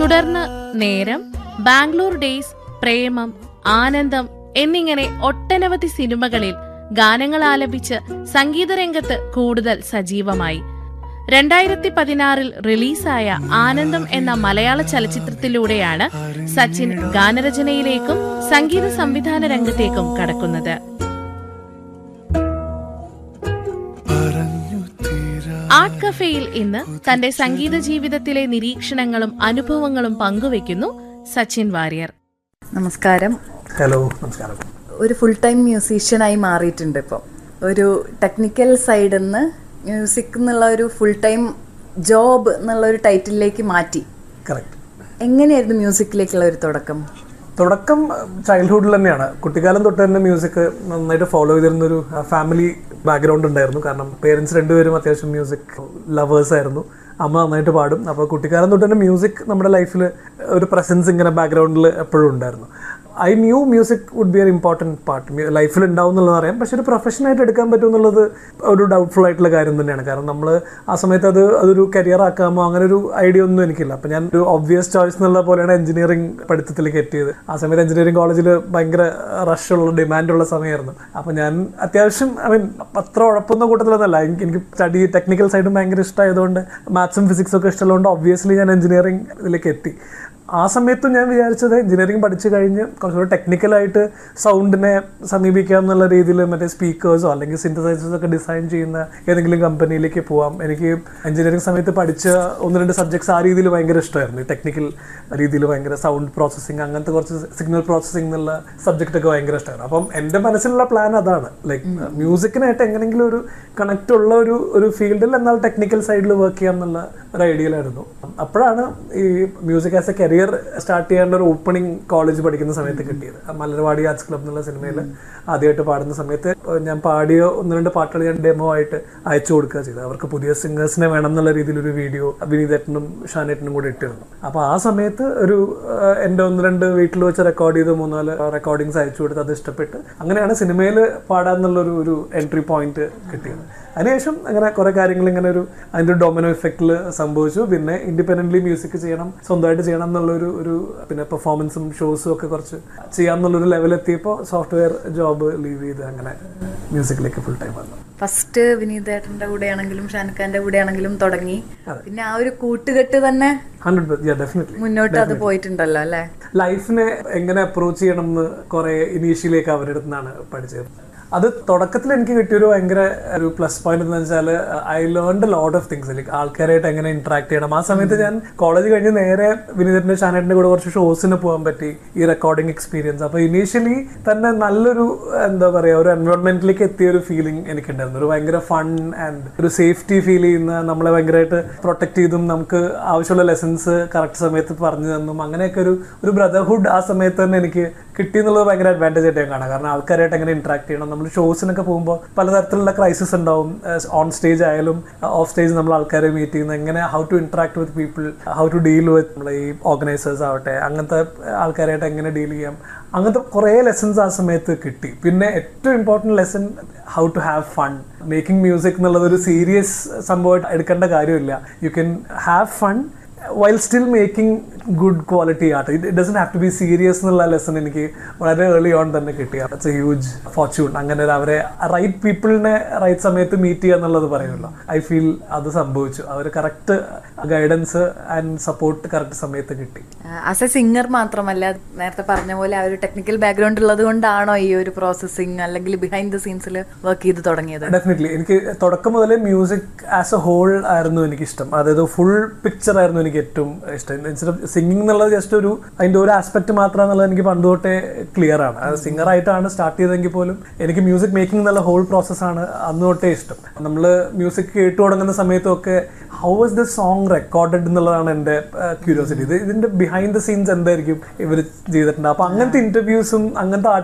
തുടർന്ന് നേരം ബാംഗ്ലൂർ ഡേയ്സ് പ്രേമം ആനന്ദം എന്നിങ്ങനെ ഒട്ടനവധി സിനിമകളിൽ ഗാനങ്ങൾ ആലപിച്ച് സംഗീതരംഗത്ത് കൂടുതൽ സജീവമായി രണ്ടായിരത്തി പതിനാറിൽ റിലീസായ ആനന്ദം എന്ന മലയാള ചലച്ചിത്രത്തിലൂടെയാണ് സച്ചിൻ ഗാനരചനയിലേക്കും സംഗീത സംവിധാന രംഗത്തേക്കും കടക്കുന്നത് ആർട്ട് കഫേയിൽ ഇന്ന് തന്റെ സംഗീത ജീവിതത്തിലെ നിരീക്ഷണങ്ങളും അനുഭവങ്ങളും പങ്കുവെക്കുന്നു സച്ചിൻ വാര്യർ നമസ്കാരം ഹലോ നമസ്കാരം ഒരു ഫുൾ ടൈം മ്യൂസീഷ്യനായി മാറിയിട്ടുണ്ട് ഇപ്പോൾ ഒരു ടെക്നിക്കൽ സൈഡിൽ നിന്ന് മ്യൂസിക് എന്നുള്ള ഒരു ഫുൾ ടൈം ജോബ് എന്നുള്ള ഒരു ടൈറ്റിലേക്ക് മാറ്റി കറക്റ്റ് എങ്ങനെയായിരുന്നു മ്യൂസിക്കിലേക്കുള്ള ഒരു തുടക്കം തുടക്കം ചൈൽഡ്ഹുഡിൽ തന്നെയാണ് കുട്ടിക്കാലം തൊട്ട് തന്നെ മ്യൂസിക് നന്നായിട്ട് ഫോളോ ചെയ്തിരുന്ന ഒരു ഫാമിലി ബാക്ക്ഗ്രൗണ്ട് ഉണ്ടായിരുന്നു കാരണം പേരൻസ് രണ്ടുപേരും അത്യാവശ്യം മ്യൂസിക് ലവേഴ്സ് ആയിരുന്നു അമ്മ നന്നായിട്ട് പാടും അപ്പോൾ കുട്ടിക്കാലം തൊട്ട് തന്നെ മ്യൂസിക് നമ്മുടെ ലൈഫിൽ ഒരു പ്രസൻസ് ഇങ്ങനെ ബാക്ക്ഗ്രൗണ്ടിൽ എപ്പോഴും ഉണ്ടായിരുന്നു I knew music would be an important part ലൈഫിൽ ഉണ്ടാവും എന്നുള്ളത് അറിയാം പക്ഷെ ഒരു പ്രൊഫഷനായിട്ട് എടുക്കാൻ പറ്റും എന്നുള്ളത് ഒരു ഡൗട്ട്ഫുൾ ആയിട്ടുള്ള കാര്യം തന്നെയാണ് കാരണം നമ്മൾ ആ സമയത്ത് അത് അതൊരു കരിയർ ആക്കാമോ അങ്ങനെ ഒരു ഐഡിയ ഒന്നും എനിക്കില്ല അപ്പം ഞാൻ ഒരു ഒബ്വിയസ് ചോയ്സ് എന്നുള്ള പോലെയാണ് എഞ്ചിനീയറിംഗ് പഠിത്തത്തിലേക്ക് എത്തിയത് ആ സമയത്ത് എഞ്ചിനീയറിംഗ് കോളേജിൽ ഭയങ്കര റഷുള്ള ഡിമാൻഡുള്ള സമയമായിരുന്നു അപ്പം ഞാൻ അത്യാവശ്യം ഐ മീൻ അത്ര ഉഴപ്പൊന്നും കൂട്ടത്തിലൊന്നല്ല എനിക്ക് എനിക്ക് സ്റ്റഡി ടെക്നിക്കൽ സൈഡും ഭയങ്കര ഇഷ്ടമായതുകൊണ്ട് മാത്സും ഫിസിക്സും ഒക്കെ ഇഷ്ടമുള്ളതുകൊണ്ട് ഒബ്വിയസ്ലി ഞാൻ എഞ്ചിനീയറിംഗ് ഇതിലേക്ക് എത്തി ആ സമയത്തും ഞാൻ വിചാരിച്ചത് എഞ്ചിനീയറിംഗ് പഠിച്ചു കഴിഞ്ഞ് കുറച്ചുകൂടെ ടെക്നിക്കലായിട്ട് സൗണ്ടിനെ സമീപിക്കാം എന്നുള്ള രീതിയിൽ മറ്റേ സ്പീക്കേഴ്സോ അല്ലെങ്കിൽ സിന്തസൈസേഴ്സോ ഒക്കെ ഡിസൈൻ ചെയ്യുന്ന ഏതെങ്കിലും കമ്പനിയിലേക്ക് പോവാം എനിക്ക് എഞ്ചിനീയറിംഗ് സമയത്ത് പഠിച്ച ഒന്ന് രണ്ട് സബ്ജക്ട്സ് ആ രീതിയിൽ ഭയങ്കര ഇഷ്ടമായിരുന്നു ടെക്നിക്കൽ രീതിയിൽ ഭയങ്കര സൗണ്ട് പ്രോസസ്സിങ് അങ്ങനത്തെ കുറച്ച് സിഗ്നൽ പ്രോസസ്സിംഗ് എന്നുള്ള സബ്ജക്റ്റ് ഒക്കെ ഭയങ്കര ഇഷ്ടമായിരുന്നു അപ്പം എൻ്റെ മനസ്സിലുള്ള പ്ലാൻ അതാണ് ലൈക്ക് മ്യൂസിക്കിനായിട്ട് എങ്ങനെയെങ്കിലും ഒരു കണക്റ്റ് ഉള്ള ഒരു ഒരു ഫീൽഡിൽ എന്നാൽ ടെക്നിക്കൽ സൈഡിൽ വർക്ക് ചെയ്യാം എന്നുള്ള ഒരു ഐഡിയയിലായിരുന്നു അപ്പോഴാണ് ഈ music as a career start ചെയ്യാനുള്ള ഒരു ഓപ്പണിംഗ് കോളേജ് പഠിക്കുന്ന സമയത്ത് കിട്ടിയത് മലർവാടി ആർട്സ് ക്ലബ് എന്നുള്ള സിനിമയിൽ ആദ്യമായിട്ട് പാടുന്ന സമയത്ത് ഞാൻ പാടിയ ഒന്ന് രണ്ട് പാട്ടുകൾ ഞാൻ ഡെമോ ആയിട്ട് അയച്ചു കൊടുക്കുക ചെയ്തത് അവർക്ക് പുതിയ സിംഗേഴ്സിനെ വേണം എന്നുള്ള രീതിയിൽ ഒരു വീഡിയോ വിനീതേട്ടനും ഷാനേട്ടനും കൂടി ഇട്ടിരുന്നു അപ്പോൾ ആ സമയത്ത് ഒരു ആ, എൻ്റെ ഒന്ന് രണ്ട് വീട്ടിൽ വെച്ച് റെക്കോർഡ് ചെയ്ത് മൂന്നാല് റെക്കോർഡിങ്സ് അയച്ചു കൊടുത്ത് അത് ഇഷ്ടപ്പെട്ട് അങ്ങനെയാണ് സിനിമയിൽ പാടാന്നുള്ളൊരു ഒരു എൻട്രി പോയിന്റ് കിട്ടിയത് അതിനുശേഷം അങ്ങനെ കുറെ കാര്യങ്ങൾ ഇങ്ങനെ ഒരു അതിൻ്റെ ഒരു ഡൊമിനോ ഇഫക്റ്റിൽ സംഭവിച്ചു പിന്നെ ഇൻഡിപെൻഡൻ്റ്ലി മ്യൂസിക് ചെയ്യണം സ്വന്തമായിട്ട് ചെയ്യണം എന്നുള്ളൊരു ഒരു പിന്നെ പെർഫോമൻസും ഷോസും ഒക്കെ കുറച്ച് ചെയ്യാമെന്നുള്ളൊരു ലെവലെത്തിയപ്പോൾ സോഫ്റ്റ്വെയർ ജോബ് ലീവ് ചെയ്ത് അങ്ങനെ മ്യൂസിക്കിലേക്ക് ഫുൾ ടൈം വന്നു ഫസ്റ്റ് വിനീതേട്ടന്റെ കൂടെ ആണെങ്കിലും ഷാനഖാന്റെ കൂടെ ആണെങ്കിലും തുടങ്ങി പിന്നെ ആ ഒരു കൂട്ടുകെട്ട് തന്നെ ഹൺഡ്രഡ് യാ ഡെഫിനറ്റ്ലി മുന്നോട്ട് അത് പോയിട്ടുണ്ടല്ലോ അല്ലേ ലൈഫിനെ എങ്ങനെ അപ്രോച്ച് ചെയ്യണം എന്ന് കുറെ ഇനീഷ്യലിയൊക്കെ അവരുടെ അടുത്ത് നിന്നാണ് പഠിച്ചത് അത് തുടക്കത്തിൽ എനിക്ക് കിട്ടിയൊരു ഭയങ്കര ഒരു പ്ലസ് പോയിന്റ് എന്ന് വെച്ചാൽ I learned lot of things like ആൾക്കാരായിട്ട് എങ്ങനെ ഇന്ററാക്ട് ചെയ്യണം ആ സമയത്ത് ഞാൻ കോളേജ് കഴിഞ്ഞ് നേരെ വിനീതന്റെ ഷാനേട്ടിന്റെ കൂടെ കുറച്ച് ഷോസിന് പോകാൻ പറ്റി ഈ റെക്കോർഡിംഗ് എക്സ്പീരിയൻസ് അപ്പൊ ഇനീഷ്യലി തന്നെ നല്ലൊരു എന്താ പറയാ ഒരു എൻവയോൺമെന്റിലേക്ക് എത്തിയ ഒരു ഫീലിംഗ് എനിക്കുണ്ടായിരുന്നു ഒരു ഭയങ്കര ഫൺ ആൻഡ് ഒരു സേഫ്റ്റി ഫീൽ ചെയ്യുന്ന നമ്മളെ ഭയങ്കരമായിട്ട് പ്രൊട്ടക്ട് ചെയ്തും നമുക്ക് ആവശ്യമുള്ള ലെസൺസ് കറക്റ്റ് സമയത്ത് പറഞ്ഞു തന്നും അങ്ങനെയൊക്കെ ഒരു ഒരു ബ്രദർഹുഡ് ആ സമയത്ത് തന്നെ എനിക്ക് കിട്ടി എന്നുള്ളത് ഭയങ്കര അഡ്വാൻറ്റേജ് ആയിട്ട് ഞാൻ കാണാം കാരണം ആൾക്കാരായിട്ട് എങ്ങനെ ഇന്ററാക്ട് ചെയ്യണം നമ്മൾ ഷോസിനൊക്കെ പോകുമ്പോൾ പലതരത്തിലുള്ള ക്രൈസിസ് ഉണ്ടാവും ഓൺ സ്റ്റേജ് ആയാലും ഓഫ് സ്റ്റേജ് നമ്മൾ ആൾക്കാരെ മീറ്റ് ചെയ്യുന്നത് എങ്ങനെ how to interact with people how to deal with നമ്മളെ ഈ ഓർഗനൈസേഴ്സ് ആവട്ടെ അങ്ങനത്തെ ആൾക്കാരായിട്ട് എങ്ങനെ ഡീൽ ചെയ്യാം അങ്ങനത്തെ കുറേ ലെസൺസ് ആ സമയത്ത് കിട്ടി പിന്നെ ഏറ്റവും important lesson how to have fun making music എന്നുള്ളത് ഒരു സീരിയസ് സംഭവമായിട്ട് എടുക്കേണ്ട കാര്യമില്ല you can have fun while still making good quality art it doesn't have to be serious എന്നുള്ള ലെസൺ എനിക്ക് വളരെ ഏർലി ഓൺ തന്നെ കിട്ടി ഇറ്റ്സ് എ ഹ്യൂജ് ഫോർച്യൂൺ അങ്ങനെ ഒരു അവരെ റൈറ്റ് പീപ്പിളിനെ റൈറ്റ് സമയത്ത് മീറ്റ് ചെയ്യുക എന്നുള്ളത് പറയുമല്ലോ ഐ ഫീൽ അത് സംഭവിച്ചു അവർ correct guidance and support correct സമയത്ത് കിട്ടി ആസ് എ സിംഗർ മാത്രമല്ല നേരത്തെ പറഞ്ഞ പോലെ ആ ഒരു ടെക്നിക്കൽ ബാക്ക്ഗ്രൗണ്ട് ഉള്ളത് കൊണ്ടാണോ ഈ ഒരു പ്രോസസ്സിങ് അല്ലെങ്കിൽ ബിഹൈൻഡ് ദ സീൻസിൽ വർക്ക് ചെയ്ത് തുടങ്ങിയത് ഡെഫിനറ്റ്ലി എനിക്ക് തുടക്കം മുതലേ മ്യൂസിക് ആസ് എ ഹോൾ ആയിരുന്നു എനിക്ക് ഇഷ്ടം അതായത് ഫുൾ പിക്ചർ ആയിരുന്നു എനിക്ക് ഏറ്റവും ഇഷ്ടം ഇൻസ്റ്റഡ് സിംഗിങ് എന്നുള്ളത് ജസ്റ്റ് ഒരു അതിന്റെ ഒരു ആസ്പെക്ട് മാത്രമാണെന്നുള്ളത് എനിക്ക് പണ്ട് തൊട്ടേ ക്ലിയർ ആണ് അത് സിംഗർ ആയിട്ടാണ് സ്റ്റാർട്ട് ചെയ്തെങ്കിൽ പോലും എനിക്ക് മ്യൂസിക് മേക്കിംഗ് എന്നുള്ള ഹോൾ പ്രോസസ്സാണ് അന്ന് തൊട്ടേ ഇഷ്ടം നമ്മൾ മ്യൂസിക് കേട്ടു തുടങ്ങുന്ന സമയത്തൊക്കെ how was the song recorded എന്നുള്ളതാണ് എൻ്റെ ക്യൂരിയോസിറ്റി ഇത് ഇതിന്റെ ബിഹൈൻഡ് ദ സീൻസ് എന്തായിരിക്കും ഇവർ ചെയ്തിട്ടുണ്ട് അപ്പൊ അങ്ങനത്തെ ഇന്റർവ്യൂസും അങ്ങനത്തെ